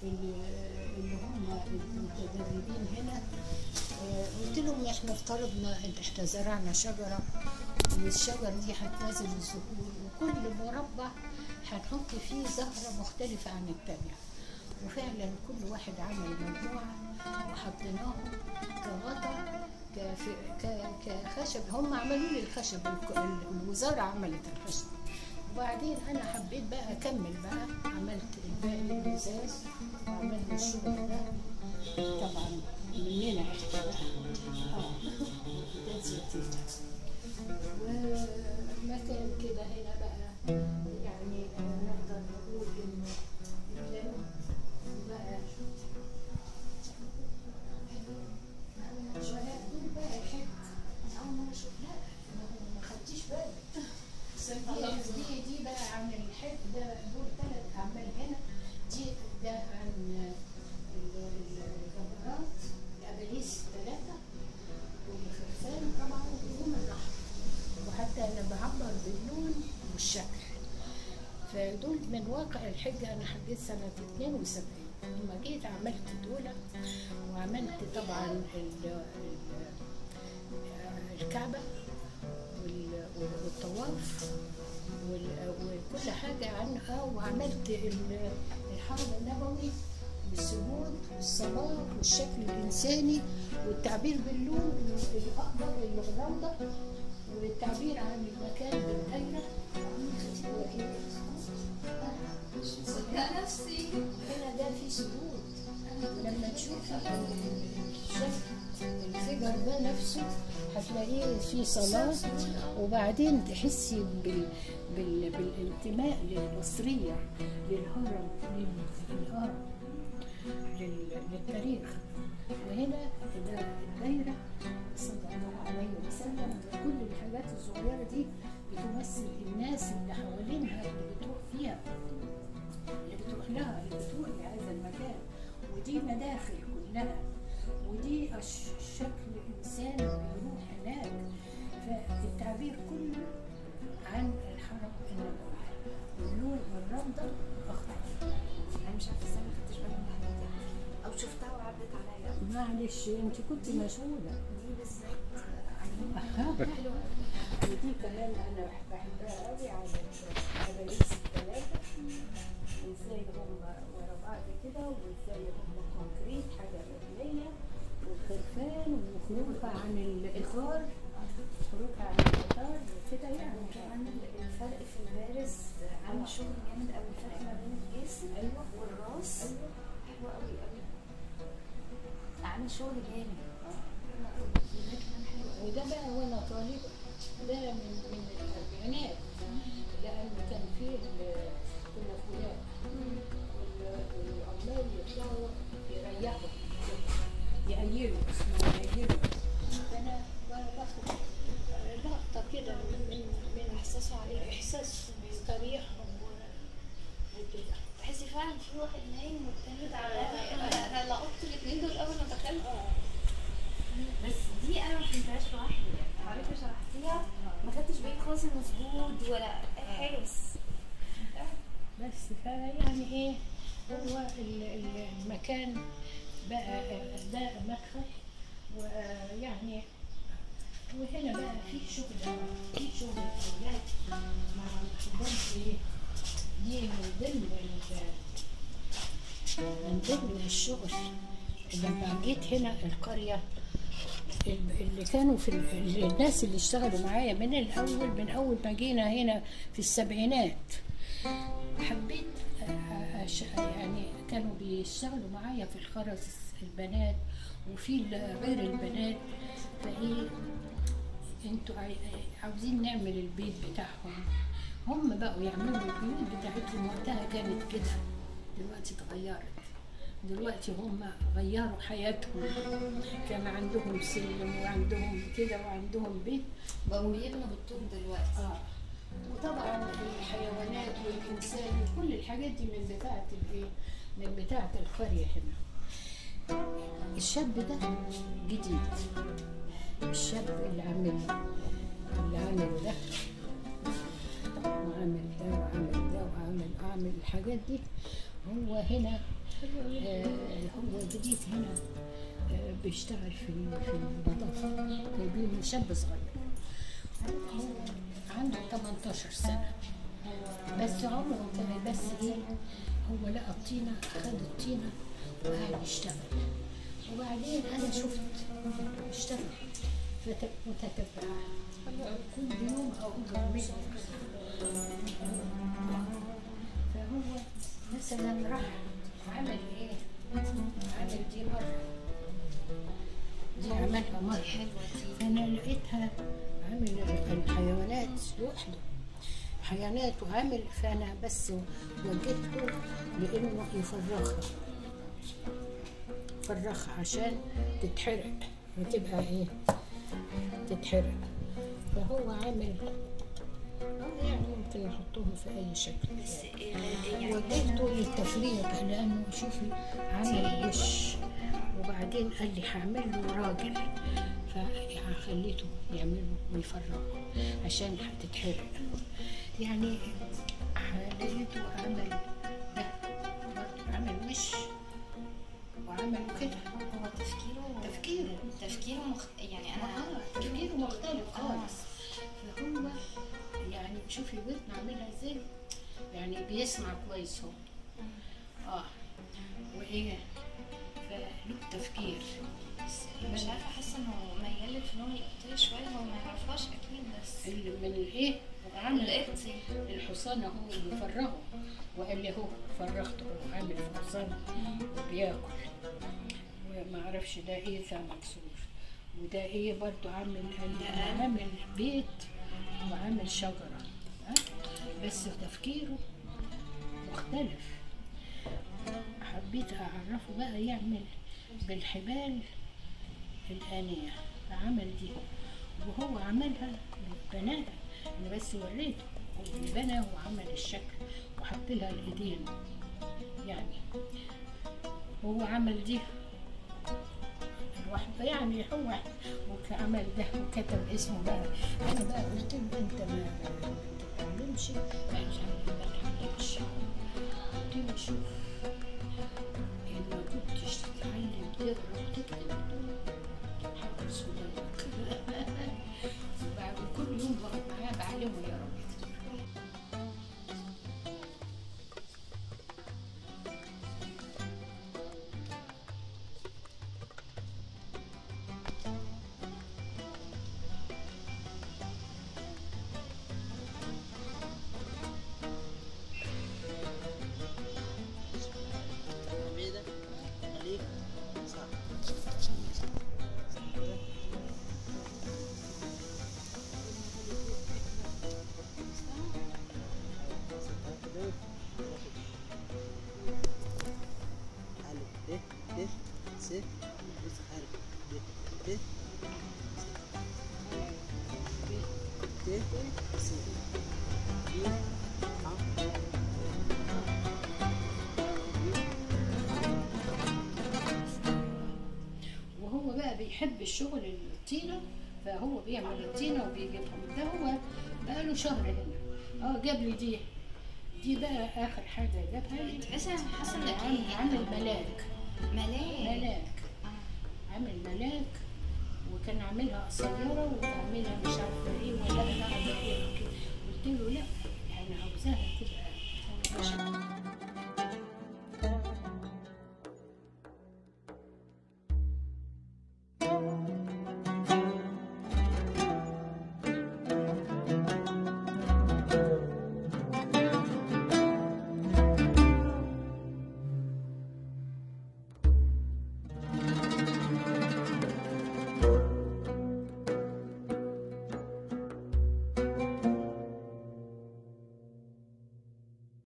اللي اللي هم المتدربين هنا آه، قلت لهم احنا افترضنا ان احنا زرعنا شجره والشجره دي هتنزل الزهور وكل مربع هنحط فيه زهره مختلفه عن التانيه وفعلا كل واحد عمل مجموعه وحطيناهم كغطا كف- ك- كخشب هم عملوا لي الخشب الك- ال- الوزاره عملت الخشب وبعدين انا حبيت بقى اكمل بقى عملت الباقي الازاز وعملنا الشغل ده طبعا مننا احنا بقى اه ده زيتون ومكان كده هنا بقى يعني نقدر نقول انه اللون بقى شوية دول بقى حته اول مره اشوف لا ما هو ما خدتيش بالك دي دي دي بقى عن الحب ده دول ثلاث اعمال هنا دي ده عن ال- ال- الجبارات الاباليس ثلاثه والخرفان طبعا وهم النحر وحتى انا بعبر باللون والشكل فدول من واقع الحجة أنا حجيت سنة 72 لما جيت عملت دول وعملت طبعا ال- ال- الكعبة وال- والطواف وال- وكل حاجة عنها وعملت ال- الحرم النبوي والسجود والصلاة والشكل الإنساني والتعبير باللون الأخضر الروضة والتعبير عن المكان بالدايرة صدق نفسي هنا ده في سجود لما تشوفي الشكل الفجر ده نفسه هتلاقيه في صلاة وبعدين تحسي بال... بال... بالانتماء للمصرية للهرم للهرم لل... للتاريخ وهنا ده الدايرة صلى الله عليه وسلم كل الحاجات الصغيرة دي بتمثل الناس اللي حوالينها اللي بتروح فيها اللي بتروح لها اللي بتروح لهذا المكان ودي مداخل كلها ودي أش- شكل إنسان بيروح هناك فالتعبير كله عن الحرم النبوي واللون والرمضة أخضر انا مش عارفه ازاي ما خدتش بالي من الحاجات دي او شفتها وعدت عليا معلش أنت كنت مشغولة دي بالذات عجبتني. حلوه ودي كمان انا بحبها قوي على الاباليس الثلاثه وازاي هم ورا بعض كده وازاي هم كونكريت حاجه مبنيه والخرفان وخروجها عن الاخار خروجها عن الاطار وكده يعني كمان الفرق في البارز عامل شغل جامد قوي الفرق ما بين الجسم ايوه والراس ايوه حلوه قوي قوي عامل شغل جامد ده كمان حلو قوي وده بقى وانا طالبه ده من من الاربعينات لان كان فيه ال- كنا فلان والعمال يطلعوا يريحوا يأيلوا اسمه يأيلوا فانا وانا باخد لقطه كده من من احساسه عليه احساس بتاريخهم و- وكده تحسي فعلا في واحد نايم والتاني تعبان انا أنا لقطت الاثنين دول اول ما دخلت بس دي انا ما فهمتهاش لوحدي يعني حضرتك شرحتيها ما خدتش بالي خالص انه سجود ولا اي حاجه بس بس فيعني ايه هو ال- ال- المكان بقى ده مدخل ويعني وهنا بقى في شغل في شغل الاولاد مع الحضانة ايه دي من ضمن ال- من ضمن الشغل لما جيت هنا القرية اللي كانوا في ال- الناس اللي اشتغلوا معايا من الاول من اول ما جينا هنا في السبعينات حبيت أ- أش- يعني كانوا بيشتغلوا معايا في الخرز البنات وفي ال- غير البنات فايه انتوا عاي- عاوزين نعمل البيت بتاعهم هم بقوا يعملوا البيوت بتاعتهم وقتها كانت كده دلوقتي اتغيرت دلوقتي هم غيروا حياتهم كان عندهم سلم وعندهم كده وعندهم بيت بقوا يبنوا بالطوب دلوقتي اه وطبعا الحيوانات والانسان وكل الحاجات دي من بتاعه الايه من بتاعه القريه هنا الشاب ده جديد الشاب اللي عامل اللي عامل ده وعامل ده وعامل ده وعامل عامل الحاجات دي هو هنا آه، هو جديد هنا آه، بيشتغل في في النظافة جايبين شاب صغير هو عنده 18 سنة بس عمره كان بس ايه هو لقى الطينة أخد الطينة وقعد يشتغل وبعدين أنا شفت اشتغل فت- متتبعة كل يوم أقول له منه فهو مثلا راح عمل ايه؟ عمل دي مرة دي عملها مرة حلوة دي فأنا لقيتها عامل الحيوانات لوحده حيوانات وعامل فأنا بس وجهته لإنه يفرغها فرغها عشان تتحرق وتبقى إيه تتحرق فهو عامل آه يعني ممكن نحطهم في أي شكل بس إيه يعني وجهته للتفريغ لانه شوفي عمل وش وبعدين قال لي هعمل له راجل فخليته يعمله ويفرغه عشان هتتحرق يعني لقيته عمل ده برضه عمل وش وعمل كده هو تفكيره تفكيره تفكيره مخ... يعني انا اه تفكيره مختلف خالص فهو يعني شوفي ودنه عاملها ازاي يعني بيسمع كويس هو اه وايه فله تفكير بس مش عارفه حاسه انه ميال للفنون القبطيه شويه هو ما يعرفهاش اكيد بس اللي من الايه عامل القبطي الحصان هو اللي فرغه وقال لي هو فرغته هو عامل في حصان وبياكل وما اعرفش ده ايه ذا مكسور وده ايه برضو عامل ده عامل بيت وعامل شجرة ها؟ بس تفكيره مختلف حبيت اعرفه بقى يعمل بالحبال الآنية فعمل دي وهو عملها بناها انا بس وريته هو اللي بنى وعمل الشكل وحط لها الايدين يعني هو عمل دي الواحد يعني هو وعمل ده وكتب اسمه بقى انا بقى قلت له انت ما ما تتعلمش قال لي ما تتعلمش قلت له شوف ان ما كنتش تتعلم تقرا وتكتب حاضر سودانك وبعد كل يوم بقعد معاه بعلمه يا رب يكتب حميدة عليك صح ألف ب ب س بص ألف ب ب ب س ي ع وهو بقى بيحب الشغل الطينة فهو بيعمل الطينة وبيجيبهم ده هو بقى له شهر هنا اه جاب لي دي دي بقى آخر حاجة جابها لي تحس انا حاسه انك عامل ايه عامل ملاك ملاك ملاك آه. عامل ملاك وكان عاملها قصيرة وعاملها مش عارفة ايه ولا انا قاعدة ايه كده. قلت له لا